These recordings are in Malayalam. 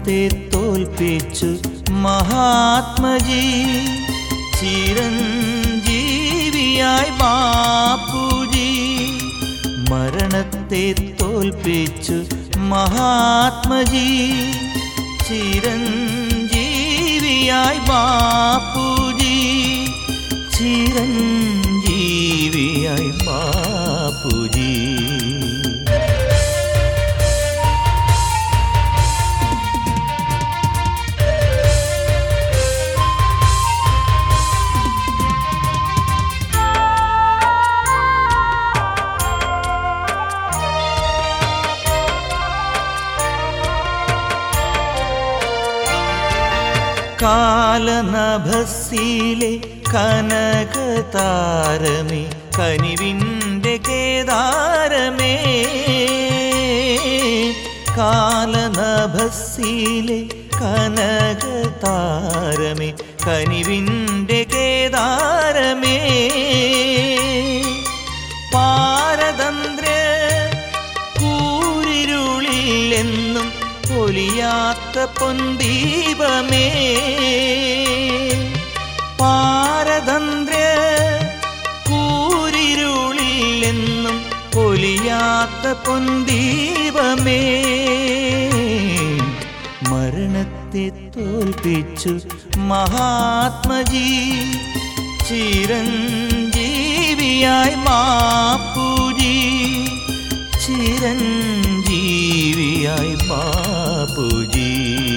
മരണത്തെ തോൽപ്പിച്ചു മഹാത്മജി ചിരഞ്ജീവിയായി ബാപ്പുജി മരണത്തെ തോൽപ്പിച്ചു മഹാത്മജി ചിരഞ്ജീവിയായി ബാപ്പുജി ചിരഞ്ജീവിയായി ബാപ്പുജി കാലനഭസിലെ കനകതാരമേ കനിവിൻ്റെ കേദാരമേ കാലനഭസിലെ കനകതാരമേ കനിവിൻ്റെ കേദാരമേ പാരതന്ത്ര കൂരിരുളിലെന്നും പൊലിയാത്ത പൊന്തീപമേ പാരതന്ത്ര കൂരിരുളിലെന്നും പൊലിയാത്ത പൊന്തീപമേ മരണത്തെ തോൽപ്പിച്ചു മഹാത്മജി ചിരഞ്ജീവിയായി മാപ്പുജി ചിരഞ്ജീവിയായി ബാപ്പുജി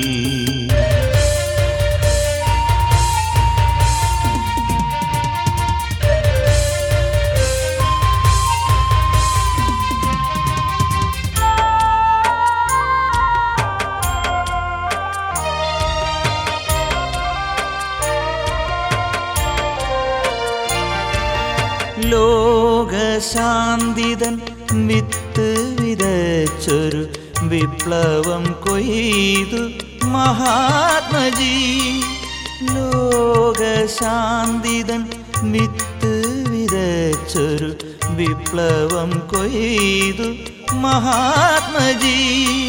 ലോകശാന്തിതൻ വിത്ത് വിതച്ചൊരു വിപ്ലവം കൊയ്തു മഹാത്മജി ലോകശാന്തിതൻ വിത്ത് വിതച്ചൊരു വിപ്ലവം കൊയ്തു മഹാത്മജി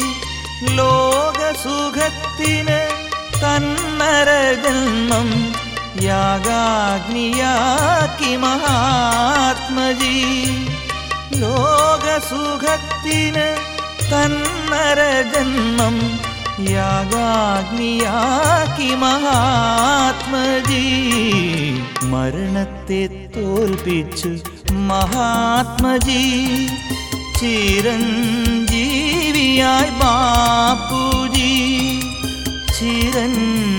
ലോകസുഖത്തിന് തന്നര ജന്മം യാഗാഗ്നിയാക്കി മഹാത്മജി ലോകസുഖത്തിന് തന്നര ജന്മം യാഗാഗ്നിയാക്കി മഹാത്മജി മരണത്തെ തോൽപ്പിച്ചു മഹാത്മജി ചിരഞ്ജീവിയായി ബാപ്പുജി ചിരഞ്ജീവിയായി